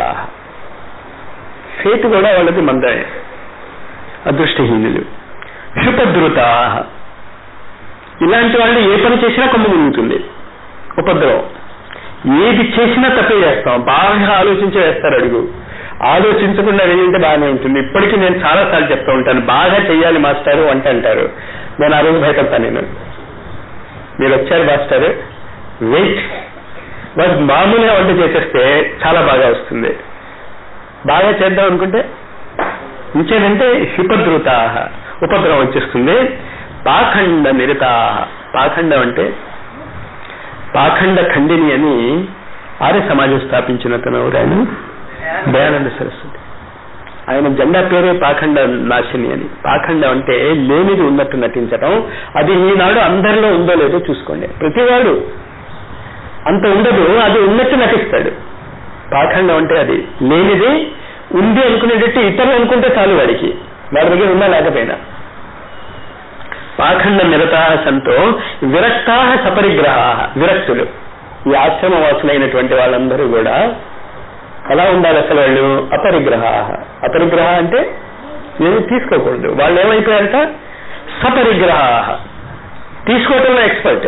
సేతు కూడా వాళ్ళది మందే అదృష్టహీనులు శుపద్రుత ఇలాంటి వాళ్ళు ఏ పని చేసినా కొమ్ము మునుగుతుంది ఉపద్రవం ఏది చేసినా తప్పే చేస్తాం బాగా ఆలోచించి వేస్తారు అడుగు ఆలోచించకుండా వేయంటే బాగానే ఉంటుంది ఇప్పటికీ నేను చాలా సార్లు చెప్తూ ఉంటాను బాగా చెయ్యాలి మాస్టారు వంట అంటారు నేను ఆ రోజు భయపడతాను నేను మీరు వచ్చారు మాస్టర్ వెయిట్ వాళ్ళు మామూలుగా వంట చేసేస్తే చాలా బాగా వస్తుంది బాగా చేద్దాం అనుకుంటే ఇంకేదంటే హిపద్రుత ఉపద్రవం వచ్చేస్తుంది పాఖండ నిరత పాఖండం అంటే పాఖండ ఖండిని అని ఆర్య సమాజం స్థాపించిన తను ఆయన దయానంద సరస్వతి ఆయన జెండా పేరే పాఖండ నాశిని అని పాఖండం అంటే లేనిది ఉన్నట్టు నటించడం అది ఈనాడు అందరిలో ఉందో లేదో చూసుకోండి ప్రతివాడు అంత ఉండదు అది ఉన్నట్టు నటిస్తాడు పాఖండం అంటే అది లేనిది ఉంది అనుకునేటట్టు ఇతరులు అనుకుంటే చాలు వాడికి వాడి దగ్గర ఉన్నా లేకపోయినా పాఖండ నిరతా సంతో విరక్తా సపరిగ్రహ విరక్తులు ఈ ఆశ్రమ వాసులైనటువంటి వాళ్ళందరూ కూడా ఎలా ఉండాలి అసలు వాళ్ళు అపరిగ్రహ అపరిగ్రహ అంటే ఏమి తీసుకోకూడదు వాళ్ళు ఏమైపోయారట సపరిగ్రహ తీసుకోవటంలో ఎక్స్పర్ట్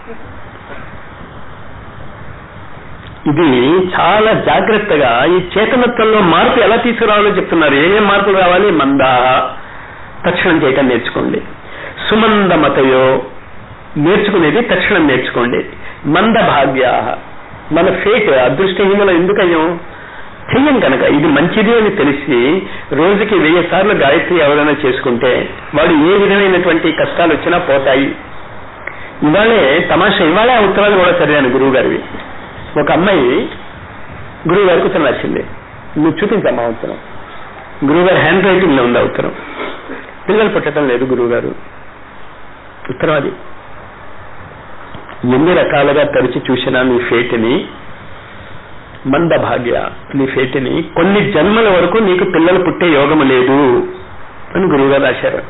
ఇది చాలా జాగ్రత్తగా ఈ చేతనత్వంలో మార్పు ఎలా తీసుకురావాలో చెప్తున్నారు ఏమేం మార్పులు రావాలి మందా తక్షణం చేయటం నేర్చుకోండి సుమందమతయో నేర్చుకునేది తక్షణం నేర్చుకోండి మంద భాగ్య మన ఫేట్ అదృష్టహీనలో ఎందుకయ్యాం చెయ్యం కనుక ఇది మంచిది అని తెలిసి రోజుకి వెయ్యి సార్లు గాయత్రి ఎవరైనా చేసుకుంటే వాడు ఏ విధమైనటువంటి కష్టాలు వచ్చినా పోతాయి ఇవాళే తమాషా ఇవాళే ఆ ఉత్తరాలు కూడా చదివాను గురువు గారివి ఒక అమ్మాయి గురువు గారికి ఉత్తరం రాసింది నువ్వు చూపించమ్మా ఉత్తరం గురువు గారి హ్యాండ్ రైటింగ్ లో ఉంది ఆ ఉత్తరం పిల్లలు పుట్టడం లేదు గురువు గారు ఉత్తరం అది ఎన్ని రకాలుగా తరిచి చూసినా నీ ఫేటిని మంద భాగ్య నీ ఫేటిని కొన్ని జన్మల వరకు నీకు పిల్లలు పుట్టే యోగము లేదు అని గురువుగారు రాశారు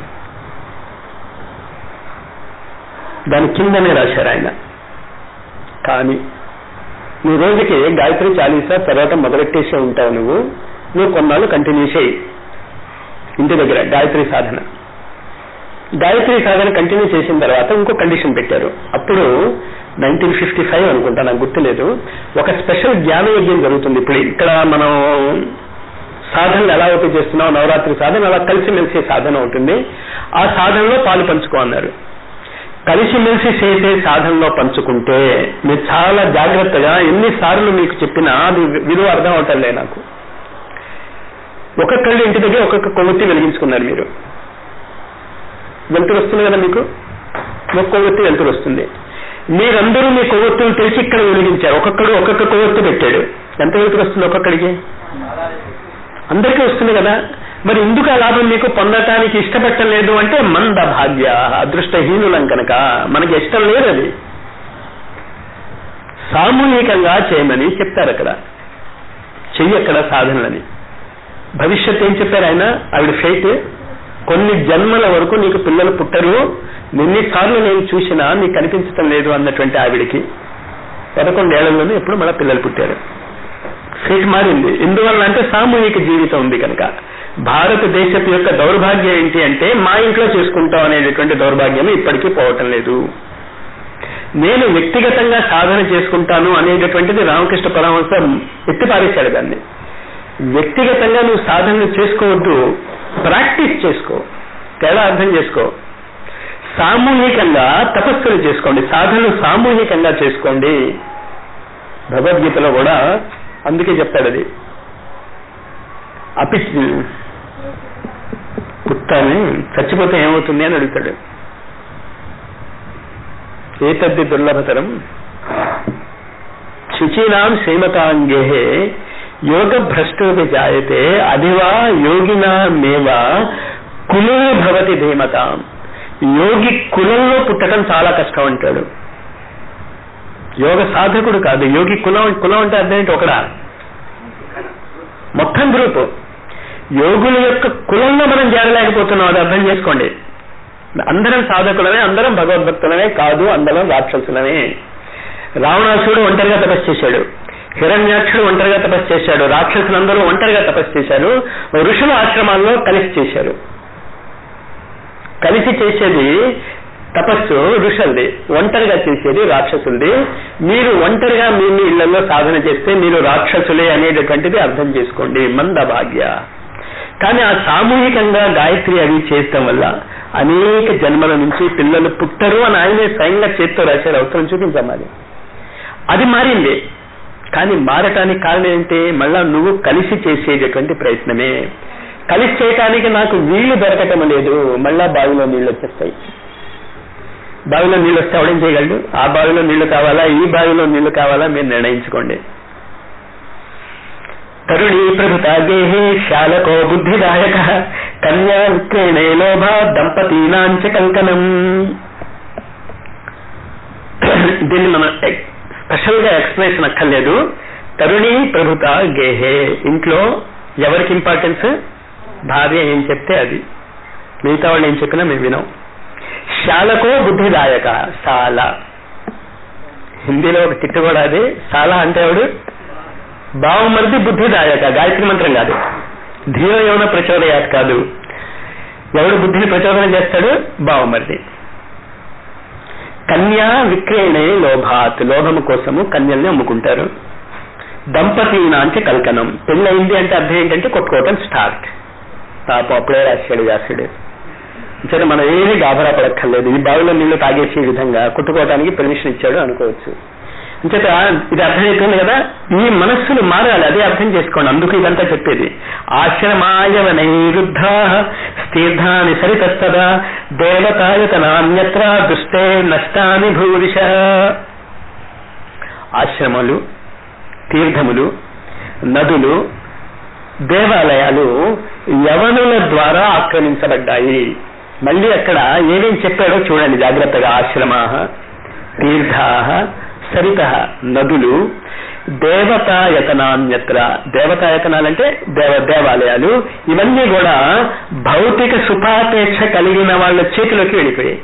దాని కిందనే రాశారు ఆయన కానీ నీ రోజుకి గాయత్రి చాలీసా తర్వాత మొదలెట్టేసే ఉంటావు నువ్వు నువ్వు కొన్నాళ్ళు కంటిన్యూ చేయి ఇంటి దగ్గర గాయత్రి సాధన గాయత్రి సాధన కంటిన్యూ చేసిన తర్వాత ఇంకో కండిషన్ పెట్టారు అప్పుడు నైన్టీన్ ఫిఫ్టీ ఫైవ్ అనుకుంటా నాకు గుర్తులేదు ఒక స్పెషల్ జ్ఞాన యజ్ఞం జరుగుతుంది ఇప్పుడు ఇక్కడ మనం సాధనలు ఎలా ఓపెన్ చేస్తున్నాం నవరాత్రి సాధన అలా కలిసిమెలిసి సాధన ఉంటుంది ఆ సాధనలో పాలు పంచుకో అన్నారు కలిసిమెలిసి చేసే సాధనలో పంచుకుంటే మీరు చాలా జాగ్రత్తగా ఎన్నిసార్లు మీకు చెప్పినా అది విలువ అర్థం అవటంలే నాకు ఒక్కొక్కళ్ళు ఇంటి దగ్గర ఒక్కొక్క కొవ్వొత్తి వెలిగించుకున్నారు మీరు వెలుతురు వస్తుంది కదా మీకు ఒక కొవ్వొత్తి వెలుతురు వస్తుంది మీరందరూ మీ కొవ్వొత్తులు తెలిసి ఇక్కడ వెలిగించారు ఒక్కొక్కడు ఒక్కొక్క కొవ్వొత్తు పెట్టాడు ఎంత వెలుతురు వస్తుంది ఒక్కొక్కడికి అందరికీ వస్తుంది కదా మరి ఎందుకు ఆ లాభం మీకు పొందటానికి ఇష్టపట్టలేదు అంటే మంద భాగ్య అదృష్టహీనులం కనుక మనకి ఇష్టం లేదు అది సామూహికంగా చేయమని చెప్తారు అక్కడ చెయ్యి అక్కడ సాధనలని భవిష్యత్ ఏం చెప్పారు ఆయన ఆవిడ ఫేట్ కొన్ని జన్మల వరకు నీకు పిల్లలు పుట్టరు ఎన్నిసార్లు నేను చూసినా నీకు కనిపించటం లేదు అన్నటువంటి ఆవిడికి పదకొండేళ్లలోనే ఎప్పుడు మన పిల్లలు పుట్టారు ఫేట్ మారింది ఎందువల్ల అంటే సామూహిక జీవితం ఉంది కనుక భారతదేశపు యొక్క దౌర్భాగ్యం ఏంటి అంటే మా ఇంట్లో చేసుకుంటాం అనేటటువంటి దౌర్భాగ్యం ఇప్పటికీ పోవటం లేదు నేను వ్యక్తిగతంగా సాధన చేసుకుంటాను అనేటటువంటిది రామకృష్ణ పరమహంస ఎత్తిపారేశాడు దాన్ని వ్యక్తిగతంగా నువ్వు సాధన చేసుకోవద్దు ప్రాక్టీస్ చేసుకో తేడా అర్థం చేసుకో సామూహికంగా తపస్సులు చేసుకోండి సాధనలు సామూహికంగా చేసుకోండి భగవద్గీతలో కూడా అందుకే చెప్తాడు అది అపి పుట్టాని చచ్చిపోతే ఏమవుతుంది అని అడుగుతాడు ఏతద్ది దుర్లభతరం శుచీనాం శ్రీమతాంగే యోగ భ్రష్టోపి జాయతే అదివా యోగినా మేవా కులే భవతి ధీమత యోగి కులంలో పుట్టడం చాలా కష్టం అంటాడు యోగ సాధకుడు కాదు యోగి కులం కులం అంటే అర్థం ఏంటి ఒకడా మొత్తం గ్రూప్ యోగుల యొక్క కులంలో మనం చేరలేకపోతున్నాం అది అర్థం చేసుకోండి అందరం సాధకులమే అందరం భగవద్భక్తులమే కాదు అందరం రాక్షసులమే రావణాసుడు ఒంటరిగా తపస్సు చేశాడు హిరణ్యాక్షుడు ఒంటరిగా తపస్సు చేశాడు రాక్షసులందరూ ఒంటరిగా తపస్సు చేశారు ఋషుల ఆశ్రమాల్లో కలిసి చేశారు కలిసి చేసేది తపస్సు ఋషులది ఒంటరిగా చేసేది రాక్షసులది మీరు ఒంటరిగా మీ మీ ఇళ్లలో సాధన చేస్తే మీరు రాక్షసులే అనేటటువంటిది అర్థం చేసుకోండి మంద భాగ్య కానీ ఆ సామూహికంగా గాయత్రి అవి చేయటం వల్ల అనేక జన్మల నుంచి పిల్లలు పుట్టరు అని ఆయనే స్వయంగా చేత్తో రాశారు అవసరం చూపించమ్మది అది మారింది కానీ మారటానికి కారణం ఏంటి మళ్ళా నువ్వు కలిసి చేసేటటువంటి ప్రయత్నమే కలిసి చేయటానికి నాకు వీలు దొరకటం లేదు మళ్ళా బావిలో నీళ్ళు వచ్చేస్తాయి బావిలో నీళ్ళు వస్తే అవడం చేయగలడు ఆ బావిలో నీళ్లు కావాలా ఈ బావిలో నీళ్లు కావాలా మీరు నిర్ణయించుకోండి తరుణీ ప్రభుతాగేహే శాలకో బుద్ధిదాయక కన్యా విక్రేణే లోభ దంపతీనాంచ కంకణం దీన్ని మనం స్పెషల్ గా ఎక్స్ప్లెనేషన్ అక్కర్లేదు తరుణి ప్రభుత గేహే ఇంట్లో ఎవరికి ఇంపార్టెన్స్ భార్య ఏం చెప్తే అది మిగతా వాళ్ళు ఏం చెప్పినా మేము వినాం శాలకో బుద్ధిదాయక సాల హిందీలో ఒక తిట్టు కూడా అది సాల అంటే ఎవడు బావమరిది బుద్ధిదాయక గాయత్రి మంత్రం కాదు ధియో ఏమైనా ప్రచోదయాత్ కాదు ఎవడు బుద్ధిని ప్రచోదనం చేస్తాడు బావమరిది కన్యా విక్రయణే లోభాత్ లోభము కోసము కన్యల్ని అమ్ముకుంటారు దంపతీనాంచి కల్కనం పెళ్ళయింది అంటే అర్థం ఏంటంటే కొట్టుకోవటం స్టార్ట్ పాపం అప్పుడే రాశాడు వ్యాసుడు సరే మనం ఏమీ గాభరా పడక్కర్లేదు ఈ బావిలో నీళ్లు తాగేసే విధంగా కుట్టుకోవడానికి పర్మిషన్ ఇచ్చాడు అనుకోవచ్చు ఇంచేత ఇది అర్థమైపోయింది కదా ఈ మనస్సులు మారాలి అదే అర్థం చేసుకోండి అందుకు ఇదంతా చెప్పేది ఆశ్రమాయవనైరుద్ధ స్థీర్థాని సరితస్తదా దేవతాయతనాన్యత్ర దుష్టే నష్టాని భూరిష ఆశ్రమాలు తీర్థములు నదులు దేవాలయాలు యవనుల ద్వారా ఆక్రమించబడ్డాయి మళ్ళీ అక్కడ ఏమేం చెప్పాడో చూడండి జాగ్రత్తగా ఆశ్రమా తీర్థా సరిత నదులు దేవతాయతనాన్యత్ర దేవతాయతనాలంటే దేవ దేవాలయాలు ఇవన్నీ కూడా భౌతిక సుఖాపేక్ష కలిగిన వాళ్ళ చేతిలోకి వెళ్ళిపోయాయి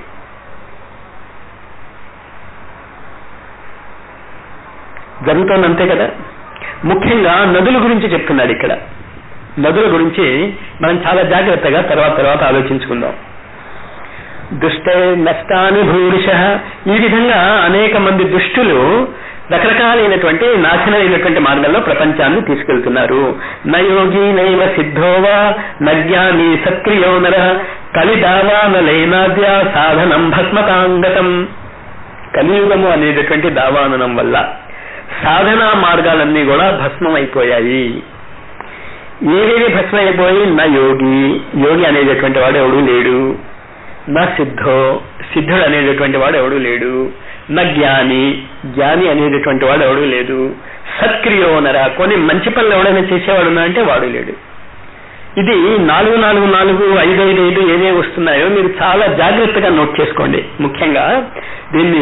జరుగుతోంది అంతే కదా ముఖ్యంగా నదుల గురించి చెప్తున్నాడు ఇక్కడ నదుల గురించి మనం చాలా జాగ్రత్తగా తర్వాత తర్వాత ఆలోచించుకుందాం దుష్టే నష్టాని భూరిష ఈ విధంగా అనేక మంది దుష్టులు రకరకాలైనటువంటి నాశనమైనటువంటి మార్గంలో ప్రపంచాన్ని తీసుకెళ్తున్నారు నయోగి నైవ సిద్ధోవా నజ్ఞాని సక్రియో నర కలిదావానలైనాద్య సాధనం భస్మకాంగతం కలియుగము అనేటటువంటి దావాననం వల్ల సాధనా మార్గాలన్నీ కూడా భస్మం అయిపోయాయి ఏవేవి భస్మం అయిపోయి నా యోగి యోగి అనేటటువంటి వాడు ఎవడు లేడు నా సిద్ధో సిద్ధుడు అనేటటువంటి వాడు ఎవడు లేడు నా జ్ఞాని జ్ఞాని అనేటటువంటి వాడు ఎవడు లేదు సత్క్రియోనరా కొన్ని మంచి పనులు ఎవడైనా చేసేవాడు అంటే వాడు లేడు ఇది నాలుగు నాలుగు నాలుగు ఐదు ఐదు ఐదు ఏవే వస్తున్నాయో మీరు చాలా జాగ్రత్తగా నోట్ చేసుకోండి ముఖ్యంగా దీన్ని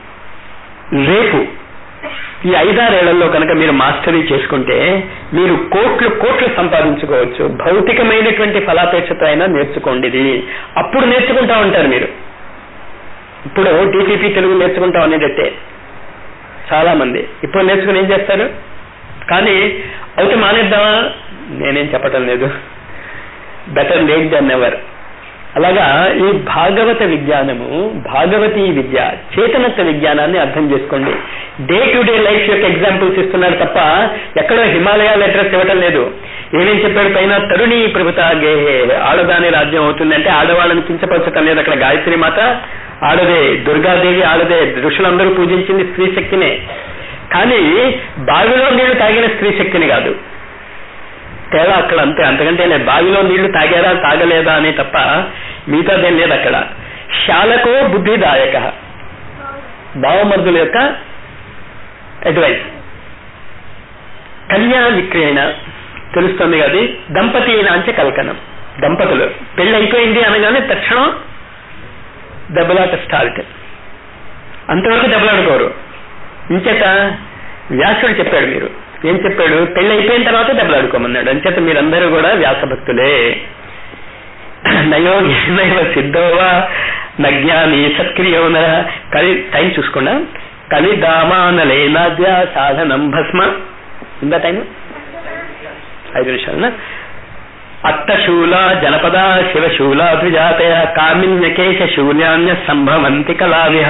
రేపు ఈ ఐదారేళ్లలో కనుక మీరు మాస్టరీ చేసుకుంటే మీరు కోట్లు కోట్లు సంపాదించుకోవచ్చు భౌతికమైనటువంటి ఫలాపేక్షత అయినా నేర్చుకోండి ఇది అప్పుడు నేర్చుకుంటా ఉంటారు మీరు ఇప్పుడు టీటీపీ తెలుగు నేర్చుకుంటాం అనేటట్టే చాలా మంది ఇప్పుడు నేర్చుకుని ఏం చేస్తారు కానీ అవుతే మానేద్దామా నేనేం చెప్పటం లేదు బెటర్ లేట్ దెన్ ఎవర్ అలాగా ఈ భాగవత విజ్ఞానము భాగవతీ విద్య చేతనత్వ విజ్ఞానాన్ని అర్థం చేసుకోండి డే టు డే లైఫ్ యొక్క ఎగ్జాంపుల్స్ ఇస్తున్నారు తప్ప ఎక్కడో హిమాలయాల అడ్రస్ ఇవ్వటం లేదు ఏమేం చెప్పాడు పైన తరుణి ప్రభుత గేహే ఆడదాని రాజ్యం అవుతుంది అంటే ఆడవాళ్ళని కించపరచటం లేదు అక్కడ గాయత్రి మాత ఆడదే దుర్గాదేవి ఆడదే ఋషులందరూ పూజించింది స్త్రీ శక్తినే కానీ బావిలో నీళ్లు తాగిన స్త్రీ శక్తిని కాదు తేడా అక్కడ అంతే అంతకంటే లేదు బావిలో నీళ్లు తాగారా తాగలేదా అని తప్ప మిగతాదేం లేదు అక్కడ శాలకో బుద్ధిదాయక భావమర్దుల యొక్క అడ్వైస్ కన్యా విక్రయణ తెలుస్తుంది అది దంపతి అంటే కల్కనం దంపతులు పెళ్లి అయిపోయింది అనగానే తక్షణం దెబ్బలాట స్టార్ట్ అంతవరకు దెబ్బలాడుకోరు ఇంచేత వ్యాసుడు చెప్పాడు మీరు ఏం చెప్పాడు పెళ్లి అయిపోయిన తర్వాత దెబ్బలాడుకోమన్నాడు అంచేత మీరందరూ కూడా వ్యాసభక్తులే నయోగి నైవ సిద్ధోవా నజ్ఞాని సత్క్రియోన కలి టైం చూసుకోండా కలి దామానలేనాద్య సాధనం భస్మ ఉందా టైం ఐదు నిమిషాలనా అట్టశూల జనపద శివశూల ద్విజాతయ కామిన్యకేశ శూన్యాన్య సంభవంతి కళావిహ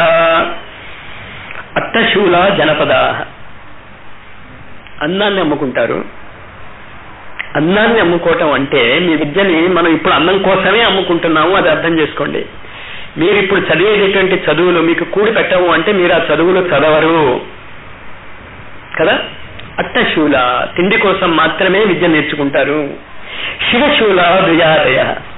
అట్టశూల జనపద అన్నాన్ని అమ్ముకుంటారు అన్నాన్ని అమ్ముకోవటం అంటే మీ విద్యని మనం ఇప్పుడు అన్నం కోసమే అమ్ముకుంటున్నాము అది అర్థం చేసుకోండి మీరు ఇప్పుడు చదివేటటువంటి చదువులు మీకు కూడి పెట్టవు అంటే మీరు ఆ చదువులు చదవరు కదా అట్టశూల తిండి కోసం మాత్రమే విద్య నేర్చుకుంటారు శివశూల ద్విజాతయ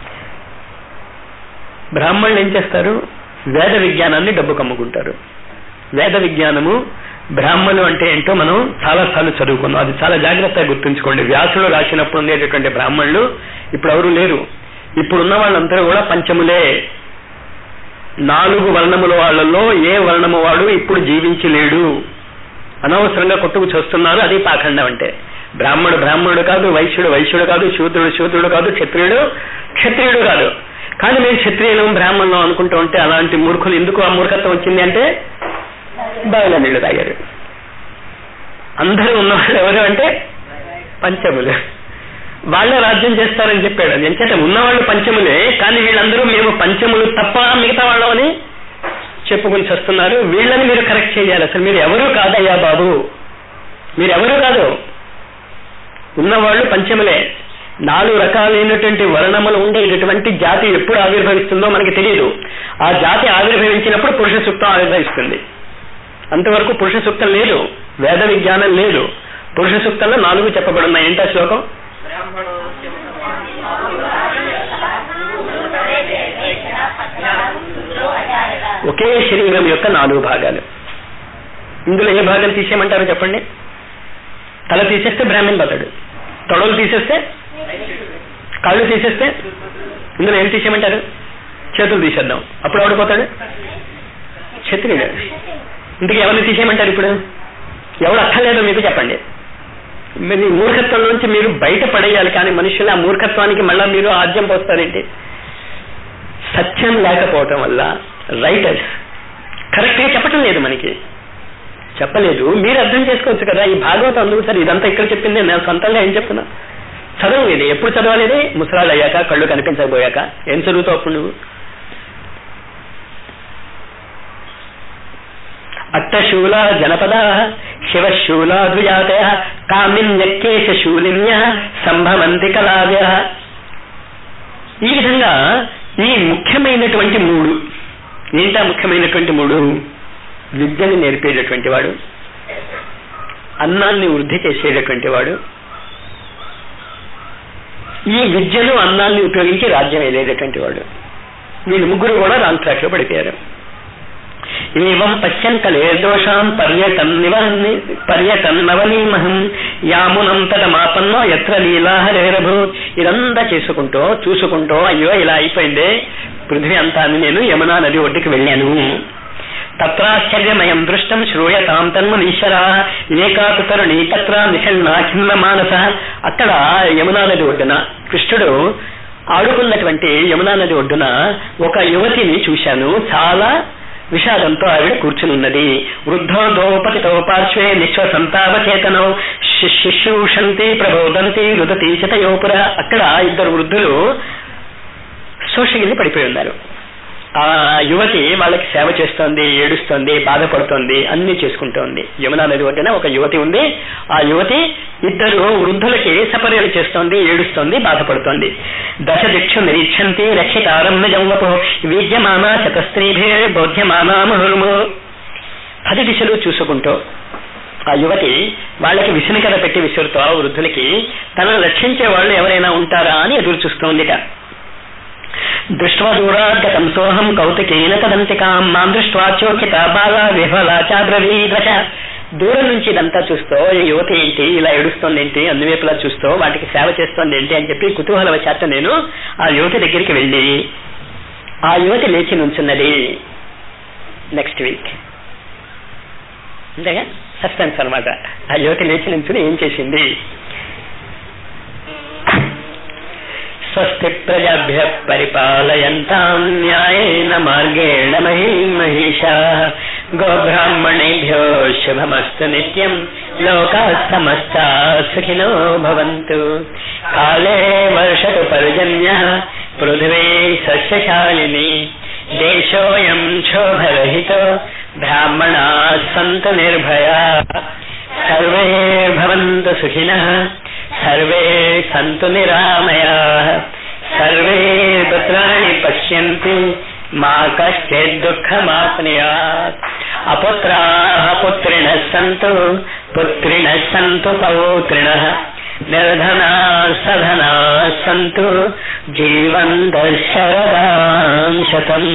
బ్రాహ్మణులు ఏం చేస్తారు వేద విజ్ఞానాన్ని డబ్బు కమ్ముకుంటారు వేద విజ్ఞానము బ్రాహ్మణులు అంటే ఏంటో మనం చాలా సార్లు చదువుకున్నాం అది చాలా జాగ్రత్తగా గుర్తుంచుకోండి వ్యాసులు రాసినప్పుడు ఉండేటటువంటి బ్రాహ్మణులు ఇప్పుడు ఎవరు లేరు ఇప్పుడున్న వాళ్ళందరూ కూడా పంచములే నాలుగు వర్ణముల వాళ్ళలో ఏ వర్ణము వాడు ఇప్పుడు జీవించి లేడు అనవసరంగా కొట్టుకు చేస్తున్నారు అది పాఖండం అంటే బ్రాహ్మణుడు బ్రాహ్మణుడు కాదు వైశ్యుడు వైశ్యుడు కాదు శూద్రుడు శూద్రుడు కాదు క్షత్రియుడు క్షత్రియుడు కాదు కానీ మేము క్షత్రియులం బ్రాహ్మణులం అనుకుంటూ ఉంటే అలాంటి మూర్ఖులు ఎందుకు ఆ మూర్ఖత్వం వచ్చింది అంటే బావిలో నీళ్లు తాగారు అందరూ ఉన్నవాళ్ళు ఎవరు అంటే పంచములు వాళ్ళే రాజ్యం చేస్తారని చెప్పాడు అది ఎంచేత ఉన్నవాళ్ళు పంచములే కానీ వీళ్ళందరూ మేము పంచములు తప్ప మిగతా వాళ్ళం అని చెప్పుకుని చేస్తున్నారు వీళ్ళని మీరు కరెక్ట్ చేయాలి అసలు మీరు ఎవరు కాదయ్యా బాబు మీరు ఎవరు కాదు ఉన్నవాళ్ళు పంచములే నాలుగు రకాలైనటువంటి వర్ణములు ఉండేటటువంటి జాతి ఎప్పుడు ఆవిర్భవిస్తుందో మనకి తెలియదు ఆ జాతి ఆవిర్భవించినప్పుడు పురుష సూక్తం ఆవిర్భవిస్తుంది అంతవరకు పురుష సూక్తం లేదు వేద విజ్ఞానం లేదు పురుష సూక్తంలో నాలుగు చెప్పబడున్నాయి ఏంటా శ్లోకం ఒకే శరీరం యొక్క నాలుగు భాగాలు ఇందులో ఏ భాగం తీసేయమంటారో చెప్పండి తల తీసేస్తే బ్రాహ్మణ్ పోతాడు తొడలు తీసేస్తే కాళ్ళు తీసేస్తే ఇందులో ఏం తీసేయమంటారు చేతులు తీసేద్దాం అప్పుడు ఎవడిపోతాడు క్షత్రియుడు ఇంటికి ఎవరిని తీసేయమంటారు ఇప్పుడు ఎవడు అక్కర్లేదో మీకు చెప్పండి మీరు ఈ మూర్ఖత్వం నుంచి మీరు బయట పడేయాలి కానీ మనుషులు ఆ మూర్ఖత్వానికి మళ్ళా మీరు ఆద్యం పోస్తారేంటి సత్యం లేకపోవటం వల్ల రైటర్స్ కరెక్ట్గా చెప్పటం లేదు మనకి చెప్పలేదు మీరు అర్థం చేసుకోవచ్చు కదా ఈ భాగవతం అందుకు సార్ ఇదంతా ఇక్కడ చెప్పింది నేను సొంతంగా ఏం చెప్తున్నా చదువు ఇది ఎప్పుడు చదవాలేదు ముసలాళ్ళు అయ్యాక కళ్ళు కనిపించకపోయాక ఏం చదువుతావు అప్పుడు నువ్వు అట్టశూల జనపద శివశూల ద్విజాతయ కామిన్యకేశ శూలిన్య సంభవంతి కలావ్య ఈ విధంగా ఈ ముఖ్యమైనటువంటి మూడు ఏంటా ముఖ్యమైనటువంటి మూడు విద్యని నేర్పేటటువంటి వాడు అన్నాన్ని వృద్ధి చేసేటటువంటి వాడు ఈ విద్యను అన్నాన్ని ఉపయోగించి రాజ్యం వెళ్ళేటటువంటి వాడు వీళ్ళు ముగ్గురు కూడా రాంగ్ ట్రాక్ లో పడిపోయారు ఏవం పశ్యంతలే దోషాం పర్యటన్ నివహన్ని పర్యటన్ నవనీమహం యామునం తటమాపన్నో ఎత్ర లీలా హరేరభూ ఇదంతా చేసుకుంటూ చూసుకుంటూ అయ్యో ఇలా అయిపోయిందే పృథ్వీ అంతా అని నేను యమునా నది ఒడ్డుకి వెళ్ళాను తత్రాశ్చర్యమయం దృష్టం శ్రూయతాం తన్మనీశ్వర ఏకాకు తరుణి తత్ర నిషణ్ణ ఖిన్న మానస అక్కడ యమునా నది ఒడ్డున కృష్ణుడు ఆడుకున్నటువంటి యమునా నది ఒడ్డున ఒక యువతిని చూశాను చాలా విషాదంతో ఆవిడ కూర్చుని ఉన్నది వృద్ధోదోపతితో పార్శ్వే నిశ్వసంతావచేతనం శిశూషంతి ప్రబోధంతి రుదతి శతయోపుర అక్కడ ఇద్దరు వృద్ధులు శోషగిల్లి పడిపోయి ఉన్నారు ఆ యువతి వాళ్ళకి సేవ చేస్తోంది ఏడుస్తోంది బాధపడుతోంది అన్ని చేసుకుంటోంది యమునా నది ఒడ్డున ఒక యువతి ఉంది ఆ యువతి ఇద్దరు వృద్ధులకి సపర్యలు చేస్తోంది ఏడుస్తోంది బాధపడుతోంది దశ దిక్షు నిరీక్షంతి రక్షితారమ్య జంగపో వీద్యమానా శతస్త్రీభే బోధ్యమానా ముహుర్ము పది దిశలు చూసుకుంటూ ఆ యువతి వాళ్ళకి విసునికర పెట్టి విసురుతో ఆ వృద్ధులకి తనను రక్షించే వాళ్ళు ఎవరైనా ఉంటారా అని ఎదురు చూస్తోందిట దృష్ట్వా దూరాద్గతం సోహం కౌతుకేన తదంతికాం మాం దృష్ట్వా చోకిత బాల విహ్వల చాబ్రవీదచ దూరం నుంచి ఇదంతా చూస్తూ ఈ యువతి ఏంటి ఇలా ఏడుస్తోంది ఏంటి అన్నివైపులా చూస్తూ వాటికి సేవ చేస్తోంది ఏంటి అని చెప్పి కుతూహల వచ్చాక నేను ఆ యువతి దగ్గరికి వెళ్ళి ఆ యువతి లేచి నుంచున్నది నెక్స్ట్ వీక్ అంతేగా సస్పెన్స్ అనమాట ఆ యువతి లేచి నుంచుని ఏం చేసింది స్వస్తి ప్రజాభ్య పరిపాలయంతాం న్యాయేన మార్గేణ మహిమహిషా గోబ్రాహ్మణేభ్యో శుభమస్తు నిత్యం లోకా సమస్తా సుఖినో భవంతు కాలే వర్షతు పర్జన్య పృథివీ సస్యశాలిని దేశోయం క్షోభరహితో బ్రాహ్మణా సంతు నిర్భయా సర్వే భవంతు సుఖినః సర్వే సంతు నిరామయా సర్వే పుత్రాణి పశ్యంతి మా కశ్చిత్ దుఃఖమాప్నుయాత్ అపుత్రాः పుత్రిణः సంతు పుత్రిణः సంతు పౌత్రిణः నిర్ధనా సధనా సంతు జీవంతశరదాం శతం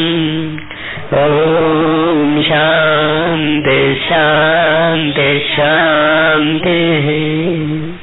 ఓం శాంతి శాంతి శాంతి